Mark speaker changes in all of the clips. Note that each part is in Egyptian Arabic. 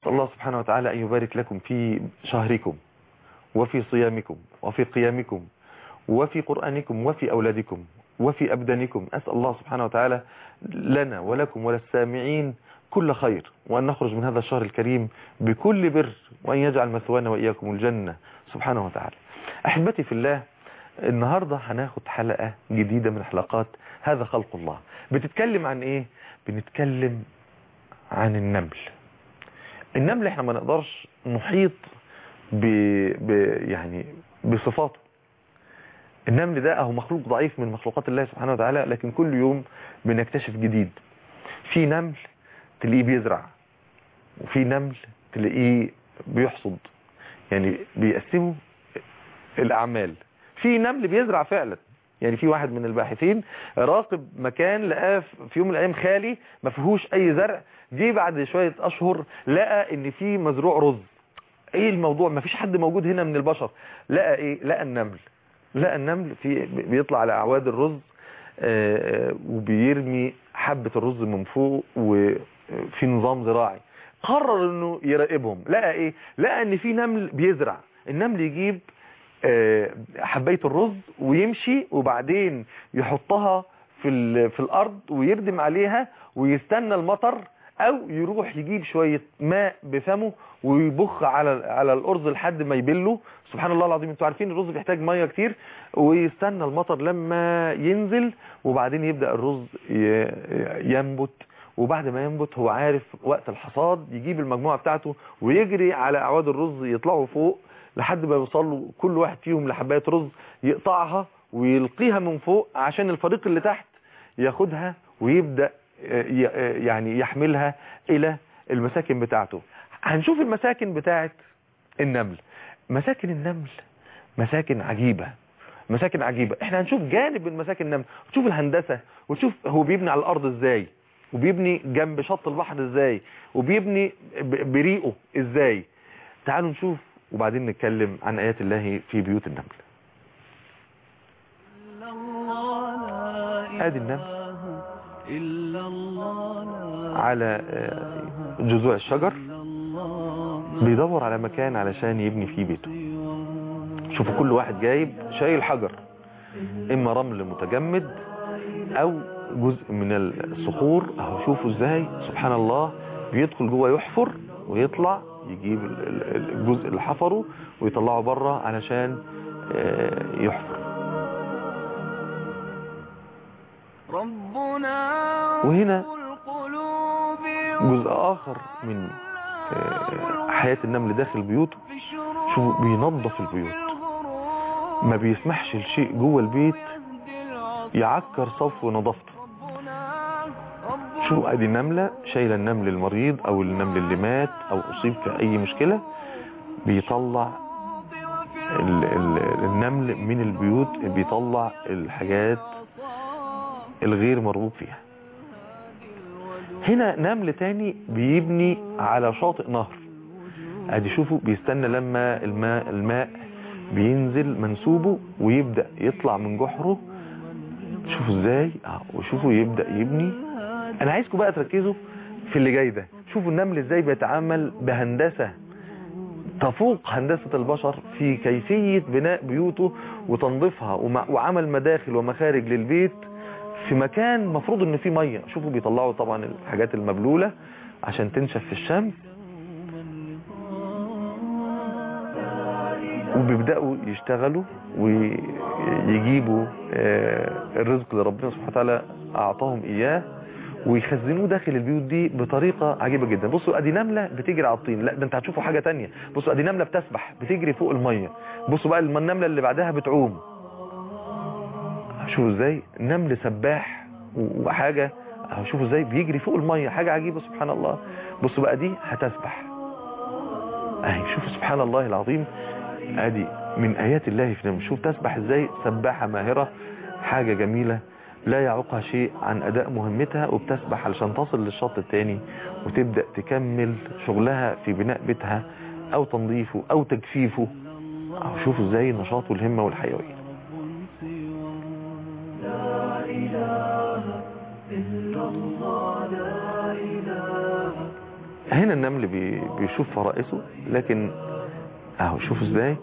Speaker 1: الله سبحانه وتعالى أن يبارك لكم في شهركم وفي صيامكم وفي قيامكم وفي قرآنكم وفي أولادكم وفي أبدانكم أسأل الله سبحانه وتعالى لنا ولكم وللسامعين كل خير وأن نخرج من هذا الشهر الكريم بكل بر وأن يجعل مثوانا وإياكم الجنة سبحانه وتعالى أحبتي في الله النهاردة هناخد حلقة جديدة من حلقات هذا خلق الله بتتكلم عن ايه بنتكلم عن النمل النمل احنا ما نقدرش نحيط ب... ب... يعني بصفاته النمل ده اهو مخلوق ضعيف من مخلوقات الله سبحانه وتعالى لكن كل يوم بنكتشف جديد في نمل تلاقيه بيزرع وفي نمل تلاقيه بيحصد يعني بيقسموا الاعمال في نمل بيزرع فعلا يعني في واحد من الباحثين راقب مكان لقاه في يوم من الايام خالي ما فيهوش اي زرع جه بعد شويه اشهر لقى ان في مزروع رز ايه الموضوع ما فيش حد موجود هنا من البشر لقى ايه لقى النمل لقى النمل في بيطلع على اعواد الرز آه، آه، وبيرمي حبة الرز من فوق وفي نظام زراعي قرر انه يراقبهم لقى ايه لقى ان في نمل بيزرع النمل يجيب آه، حبايه الرز ويمشي وبعدين يحطها في ال- في الارض ويردم عليها ويستنى المطر او يروح يجيب شويه ماء بفمه ويبخ على على الارز لحد ما يبله سبحان الله العظيم انتوا عارفين الرز بيحتاج ميه كتير ويستنى المطر لما ينزل وبعدين يبدا الرز ي- ينبت وبعد ما ينبت هو عارف وقت الحصاد يجيب المجموعه بتاعته ويجري على اعواد الرز يطلعوا فوق لحد ما يوصلوا كل واحد فيهم لحبايه رز يقطعها ويلقيها من فوق عشان الفريق اللي تحت ياخدها ويبدا آه، ي- آه، يعني يحملها الى المساكن بتاعته هنشوف المساكن بتاعت النمل مساكن النمل مساكن عجيبة مساكن عجيبة احنا هنشوف جانب من مساكن النمل ونشوف الهندسة ونشوف هو بيبني على الارض ازاي وبيبني جنب شط البحر ازاي وبيبني ب- بريقه ازاي تعالوا نشوف وبعدين نتكلم عن ايات الله في بيوت النمل ادي النمل على آه، جذوع الشجر بيدور على مكان علشان يبني فيه بيته شوفوا كل واحد جايب شايل حجر اما رمل متجمد او جزء من الصخور اهو شوفوا ازاي سبحان الله بيدخل جوه يحفر ويطلع يجيب ال- ال- الجزء اللي حفره ويطلعه بره علشان آه، يحفر وهنا جزء اخر من آه، حياة النمل داخل بيوته شوفوا بينظف البيوت ما بيسمحش الشيء جوه البيت يعكر صفو نظافته شوفوا ادي نملة شايلة النمل المريض او النمل اللي مات او اصيب في اي مشكلة بيطلع ال ال النمل من البيوت بيطلع الحاجات الغير مرغوب فيها هنا نمل تاني بيبني على شاطئ نهر ادي شوفوا بيستنى لما الماء الماء بينزل منسوبه ويبدأ يطلع من جحره شوفوا ازاي اه وشوفوا يبدأ يبني انا عايزكم بقى تركزوا في اللي جاي ده شوفوا النمل ازاي بيتعامل بهندسة تفوق هندسة البشر في كيفية بناء بيوته وتنظيفها ومع- وعمل مداخل ومخارج للبيت في مكان مفروض ان فيه مية شوفوا بيطلعوا طبعا الحاجات المبلولة عشان تنشف في الشمس وبيبدأوا يشتغلوا ويجيبوا آه، الرزق اللي ربنا سبحانه وتعالى أعطاهم إياه ويخزنوه داخل البيوت دي بطريقة عجيبة جدا بصوا ادي نملة بتجري على الطين لا ده انت هتشوفوا حاجة تانية بصوا ادي نملة بتسبح بتجري فوق المية بصوا بقى الم- النملة اللي بعدها بتعوم شوفوا ازاي نمل سباح و- وحاجة اهو شوفوا ازاي بيجري فوق المية حاجة عجيبة سبحان الله بصوا بقى دي هتسبح اهي شوفوا سبحان الله العظيم ادي من ايات الله في نعم شوف تسبح ازاي سباحة ماهرة حاجة جميلة لا يعوقها شيء عن اداء مهمتها وبتسبح علشان تصل للشط التاني وتبدأ تكمل شغلها في بناء بيتها او تنظيفه او تجفيفه اهو شوفوا ازاي النشاط والهمة والحيوية هنا النمل بي بيشوف فرائسه لكن اهو شوفوا ازاي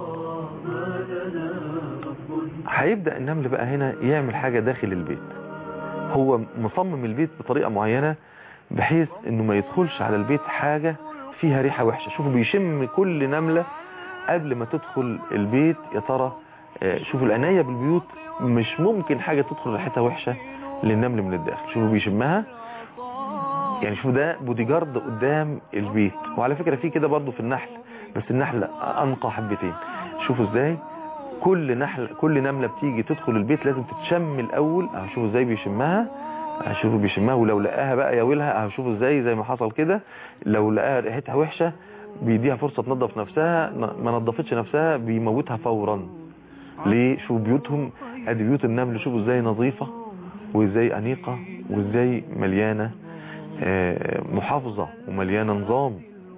Speaker 1: هيبدأ النمل بقى هنا يعمل حاجة داخل البيت هو مصمم البيت بطريقة معينة بحيث انه ما يدخلش على البيت حاجة فيها ريحة وحشة شوفوا بيشم كل نملة قبل ما تدخل البيت يا ترى آه، شوفوا العناية بالبيوت مش ممكن حاجة تدخل ريحتها وحشة للنمل من الداخل شوفوا بيشمها يعني شوفوا ده بودي جارد قدام البيت وعلى فكرة في كده برضه في النحل بس النحل انقى حبتين شوفوا ازاي كل نحل كل نملة بتيجي تدخل البيت لازم تتشم الاول اهو شوفوا ازاي بيشمها شوفوا بيشمها ولو لقاها بقى يا ويلها اهو شوفوا ازاي زي ما حصل كده لو لقاها ريحتها وحشة بيديها فرصة تنظف نفسها ما نظفتش نفسها بيموتها فورا ليه شوفوا بيوتهم ادي بيوت النمل شوفوا ازاي نظيفة وازاي انيقة وازاي مليانة آه، محافظة ومليانة نظام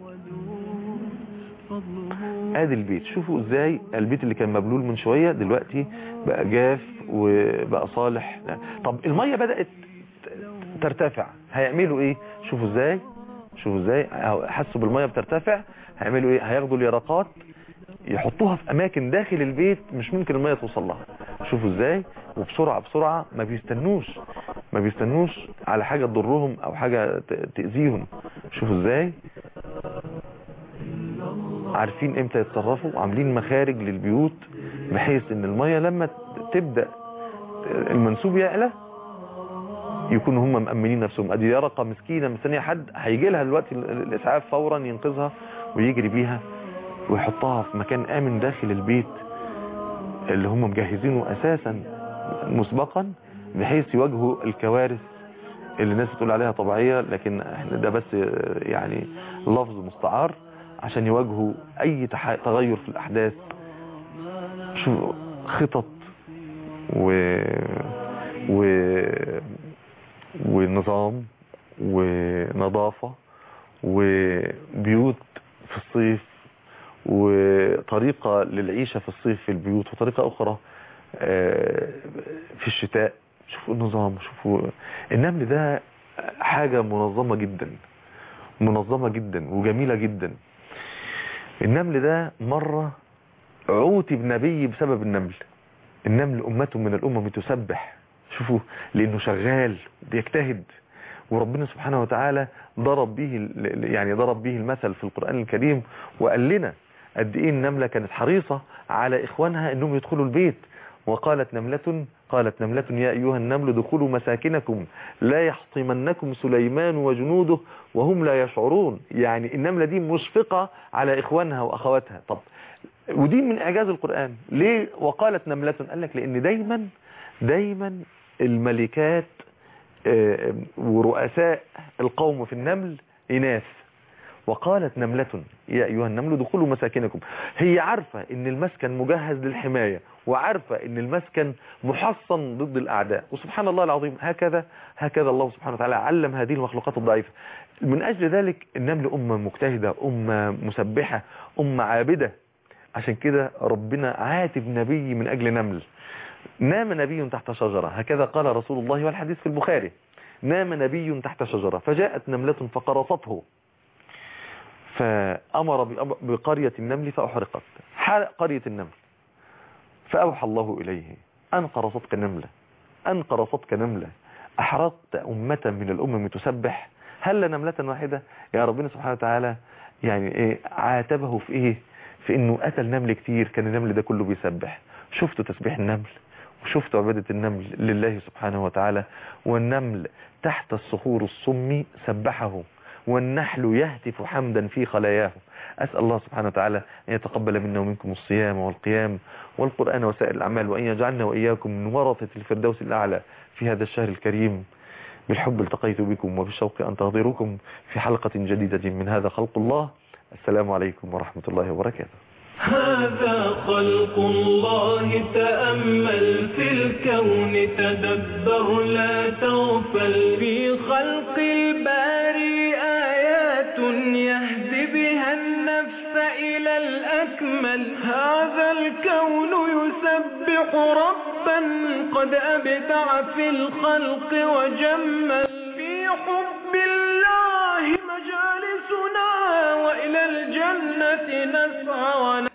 Speaker 1: ادي البيت شوفوا ازاي البيت اللي كان مبلول من شوية دلوقتي بقى جاف وبقى صالح طب المية بدأت ترتفع هيعملوا ايه شوفوا ازاي شوفوا ازاي أهو حسوا بالمية بترتفع هيعملوا ايه هياخدوا اليرقات يحطوها في اماكن داخل البيت مش ممكن المية توصل لها شوفوا ازاي وبسرعة بسرعة ما بيستنوش ما بيستنوش على حاجة تضرهم او حاجة ت- تأذيهم شوفوا ازاي عارفين امتى يتصرفوا عاملين مخارج للبيوت بحيث ان المية لما تبدأ المنسوب يعلى يكونوا هم مأمنين نفسهم ادي يرقة مسكينة مستنية حد هيجي لها دلوقتي الاسعاف فورا ينقذها ويجري بيها ويحطها في مكان امن داخل البيت اللي هم مجهزينه اساسا مسبقا بحيث يواجهوا الكوارث اللي الناس بتقول عليها طبيعية لكن احنا ده بس يعني لفظ مستعار عشان يواجهوا اي تح- تغير في الاحداث شو خطط و و ونظام ونظافة وبيوت في الصيف وطريقة للعيشة في الصيف في البيوت وطريقة أخرى آه، في الشتاء شوفوا النظام شوفوا النمل ده حاجة منظمة جدا منظمة جدا وجميلة جدا النمل ده مرة عوتي بنبي بسبب النمل النمل أمته من الأمم تسبح شوفوا لأنه شغال بيجتهد وربنا سبحانه وتعالى ضرب به ال- يعني ضرب به المثل في القرآن الكريم وقال لنا قد ايه النملة كانت حريصة على اخوانها انهم يدخلوا البيت وقالت نملة قالت نملة يا ايها النمل دخلوا مساكنكم لا يحطمنكم سليمان وجنوده وهم لا يشعرون يعني النملة دي مشفقة على اخوانها واخواتها طب ودي من اعجاز القرآن ليه وقالت نملة قال لك لان دايما دايما الملكات آه، ورؤساء القوم في النمل إناث وقالت نملة يا أيها النمل دخلوا مساكنكم هي عارفة ان المسكن مجهز للحماية وعارفة ان المسكن محصن ضد الأعداء وسبحان الله العظيم هكذا هكذا الله سبحانه وتعالى علم هذه المخلوقات الضعيفة من أجل ذلك النمل أمة مجتهدة أمة مسبحة أمة عابدة عشان كده ربنا عاتب نبي من أجل نمل نام نبي تحت شجرة هكذا قال رسول الله والحديث في البخاري نام نبي تحت شجرة فجاءت نملة فقرصته فأمر بأم- بقرية النمل فأحرقت حرق قرية النمل فأوحى الله إليه أن قرصتك نملة أن قرصتك نملة أحرقت أمة من الأمم تسبح هل نملة واحدة يا ربنا سبحانه وتعالى يعني إيه عاتبه في إيه في إنه قتل نمل كتير كان النمل ده كله بيسبح شفتوا تسبيح النمل وشفت عبادة النمل لله سبحانه وتعالى والنمل تحت الصخور الصم سبحه والنحل يهتف حمدا في خلاياه أسأل الله سبحانه وتعالى أن يتقبل منا ومنكم الصيام والقيام والقرآن وسائر الأعمال وأن يجعلنا وإياكم من ورثة الفردوس الأعلى في هذا الشهر الكريم بالحب التقيت بكم وبالشوق أنتظركم في حلقة جديدة من هذا خلق الله السلام عليكم ورحمة الله وبركاته
Speaker 2: هذا خلق الله تأمل في الكون تدبر لا تغفل في خلق الباري آيات يهدي بها النفس إلى الأكمل هذا الكون يسبح ربا قد أبدع في الخلق وجمل في حب الله مجالس أعيننا وإلى الجنة نسعى